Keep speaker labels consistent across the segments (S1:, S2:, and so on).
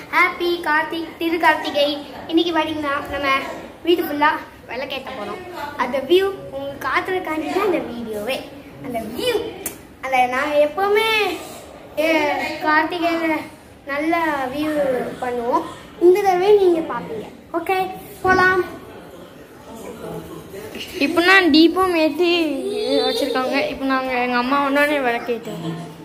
S1: Happy Karthik திரு கார்த்திகை இன்னைக்கு பார்த்தீங்கன்னா நம்ம வீடு ஃபுல்லாக விளக்கேற்ற போகிறோம் அந்த வியூ உங்களுக்கு காத்துறதுக்காண்டி தான் அந்த வீடியோவே அந்த வியூ அந்த நாங்கள் எப்போவுமே கார்த்திகையில் நல்ல வியூ பண்ணுவோம் இந்த தடவை நீங்கள் பார்ப்பீங்க ஓகே போகலாம்
S2: இப்போ நான் தீபம் ஏற்றி வச்சுருக்காங்க இப்போ நாங்கள் எங்கள் அம்மா ஒன்றே விளக்கேற்றோம்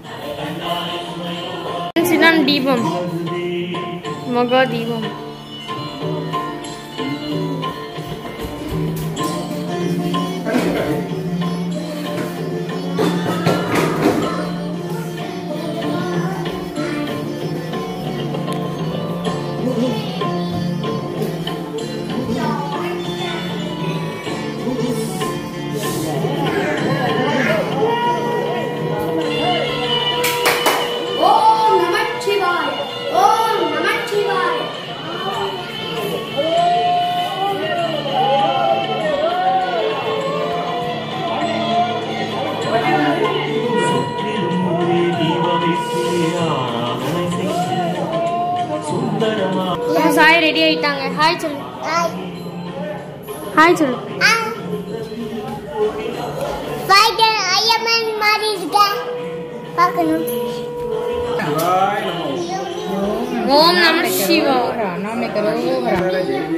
S2: இதுதான் தீபம் மகா தீபம்
S1: ஓம் நமச்சிவாய ஓம் நமச்சிவாய
S2: என் சாய் ரெடி ஆயிட்டாங்க ஹாய் சொல்லு ஹாய் சொல்லு
S1: ஃபைட்டர் ஐயமன் மாதிரி இருக்க பார்க்கணும்
S2: ஓம் நம சிவா
S3: नाम करोहरा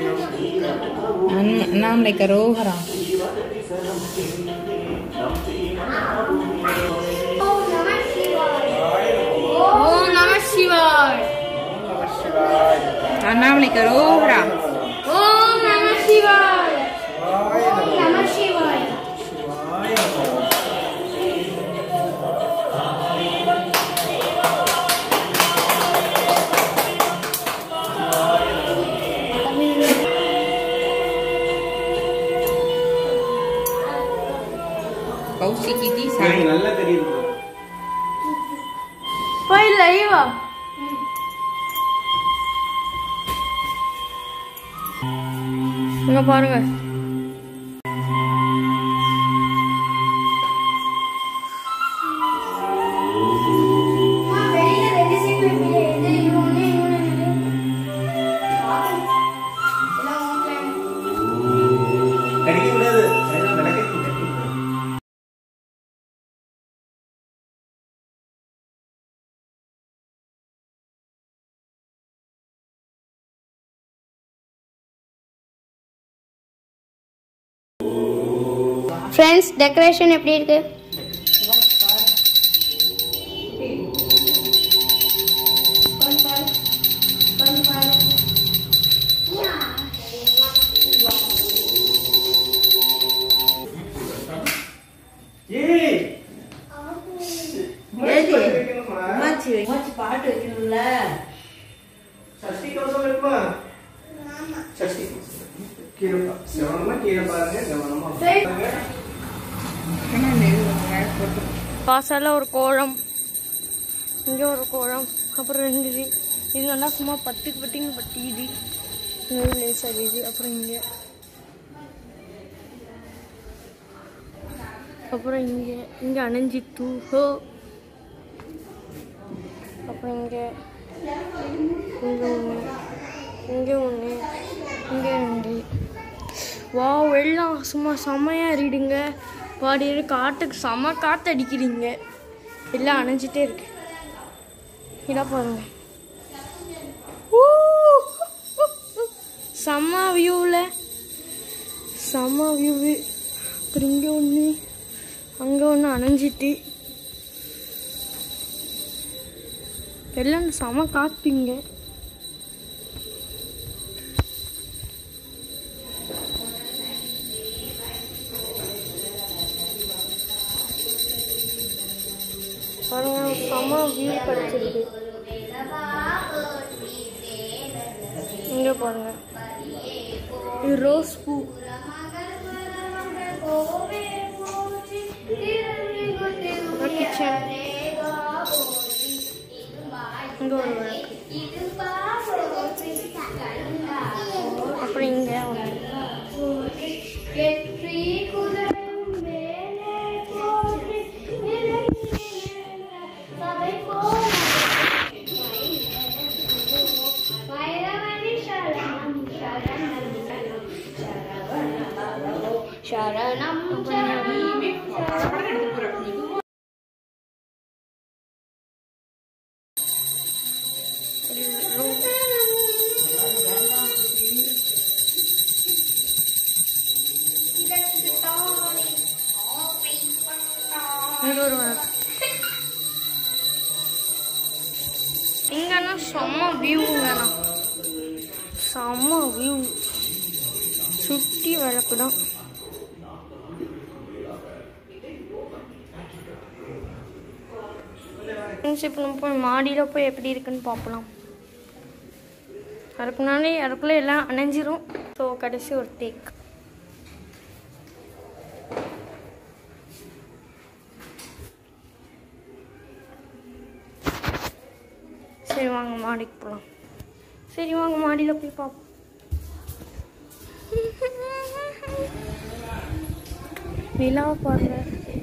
S3: नाम करोहरा
S1: ஓம் நமச்சிவாய
S2: ஓம் நம சிவாய்
S3: नाम करोहरा
S2: ஓம் நம சிவாய்
S1: ஓம் நமச்சிவாய
S3: कौशिकी थी
S4: எனக்கு
S3: साड़ी
S4: நல்லா தெரியுது bro.
S2: போய் லைவா இங்க பாருங்க
S1: வெளியில ரெண்டு சைடு வைப்பீங்க எது இது ஒண்ணு இன்னொன்னு
S4: கடிக்க கூடாது சரி, விளக்கை தூக்கி.
S1: ஃப்ரெண்ட்ஸ் டெக்கரேஷன் எப்படி இருக்கு
S4: ஏய் மாச்சி வைக்கணுமா?
S3: பாட்டு வைக்கணும்ல
S4: சஷ்டி கவசம் இருக்குமா சஷ்டி கவசம். கீழே பா- கவனமா கீழே பாருங்க கவனமா பாருங்க.
S2: வாசல்ல ஒரு கோலம் இங்க ஒரு கோலம் அப்புறம் ரெண்டு இது இது நல்லா சும்மா பத்துக்கு பட்டிங்க பட்டிக்குது இங்க லேசா இது அப்புறம் இங்க அப்புறம் இங்க இங்க அணைஞ்சி தூஹோ அப்புறம் இங்க இங்க ஒன்று இங்க ஒன்று இங்க ரெண்டு வா எல்லாம் சும்மா செம்மையா எறிடுங்க பாடி காட்டுக்கு செம காத்து அடிக்கிறீங்க எல்லாம் அணைஞ்சிட்டே இருக்கு இதா பாருங்க ஊ! செம்ம வியூவில் செம்ம வியூவு அப்புறம் இங்கே ஒன்று அங்கே ஒன்று அணைஞ்சிட்டு எல்லாம் செம காத்துங்க பாருங்க செம வியூ கிடைச்சிருக்கு இங்க பாருங்க இது ரோஸ் பூ கிச்சன் இங்க ஒரு விளக்கு அப்புறம் இங்க ஒன்று
S1: சபை சரணம் சரணம்
S2: இங்க ஒரு இங்கன்னா செம்ம வியூங்கண்ணா செம்ம வியூ சுற்றி விளக்கு தான் ஃப்ரெண்ட்ஸ் இப்போ நம்ம போய் மாடியில் போய் எப்படி இருக்குன்னு பார்க்கலாம் அதுக்குனாலே அதுக்குள்ளே எல்லாம் அணைஞ்சிரும் ஸோ கடைசி ஒரு டேக் சரி வாங்க மாடிக்கு போகலாம் சரி வாங்க மாடியில் போய் பார்ப்போம் நிலா பாருங்க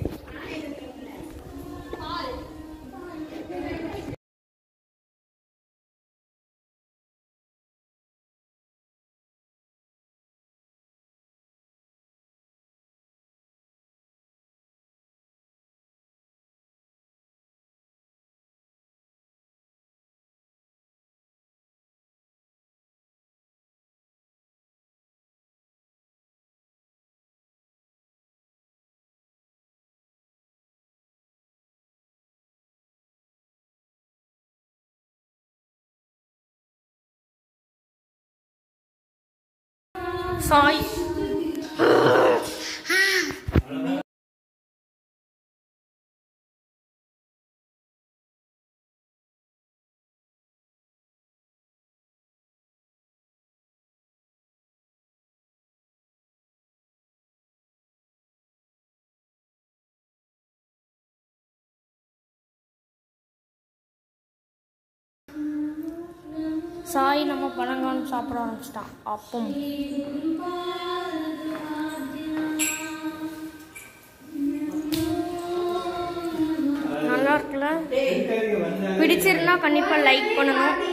S2: சாய் சாய் நம்ம பழங்காலம் சாப்பிட ஆரம்பிச்சிட்டான் அப்பம் நல்லா இருக்குல்ல பிடிச்சிருந்தா கண்டிப்பாக லைக் பண்ணணும்